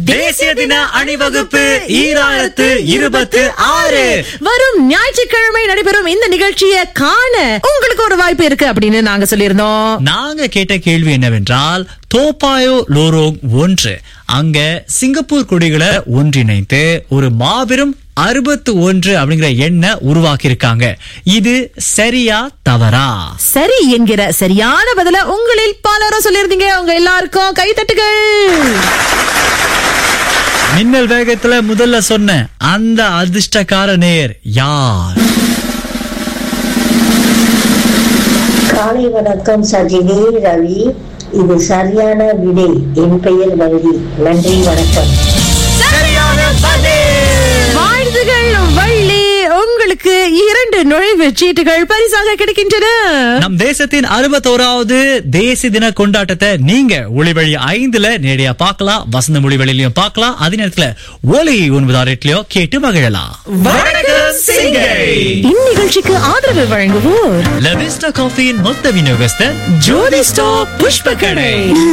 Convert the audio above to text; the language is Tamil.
தேசிய தின அணிவகுப்பு ஈராயிரத்து இருபத்தி ஆறு வரும் ஞாயிற்றுக்கிழமை நடைபெறும் இந்த நிகழ்ச்சியை காண உங்களுக்கு ஒரு வாய்ப்பு இருக்கு அப்படின்னு நாங்க சொல்லியிருந்தோம் நாங்க கேட்ட கேள்வி என்னவென்றால் தோப்பாயோ லோரோங் ஒன்று அங்க சிங்கப்பூர் கொடிகளை ஒன்றிணைத்து ஒரு மாபெரும் அறுபத்து ஒன்று அப்படிங்கிற எண்ணை உருவாக்கி இருக்காங்க இது சரியா தவறா சரி என்கிற சரியான பதில உங்களில் பலரும் சொல்லியிருந்தீங்க உங்க எல்லாருக்கும் கைத்தட்டுகள் மின்னல் வேகத்துல முதல்ல சொன்ன அந்த அதிர்ஷ்டக்கார நேர் யார் காலை வணக்கம் சஜினி ரவி இது சரியான விடை என் பெயர் வள்ளி நன்றி வணக்கம் வாழ்த்துகள் வள்ளி உங்களுக்கு இரண்டு நுழைவு சீட்டுகள் பரிசாக கிடைக்கின்றன நம் தேசத்தின் அறுபத்தோராவது தேசிய தின கொண்டாட்டத்தை நீங்க ஒளிவழி ஐந்துல நேரடியா பார்க்கலாம் வசந்த மொழிவழிலையும் பார்க்கலாம் அதே நேரத்துல ஒலி ஒன்பதாம் ரேட்லயோ கேட்டு மகிழலாம் வணக்கம் சிங்கை இந்நிகழ்ச்சிக்கு ஆதரவு வழங்குவோர் லவிஸ்டா காஃபியின் மொத்த விநியோகஸ்தர் ஜோதி ஸ்டாப் புஷ்ப கடை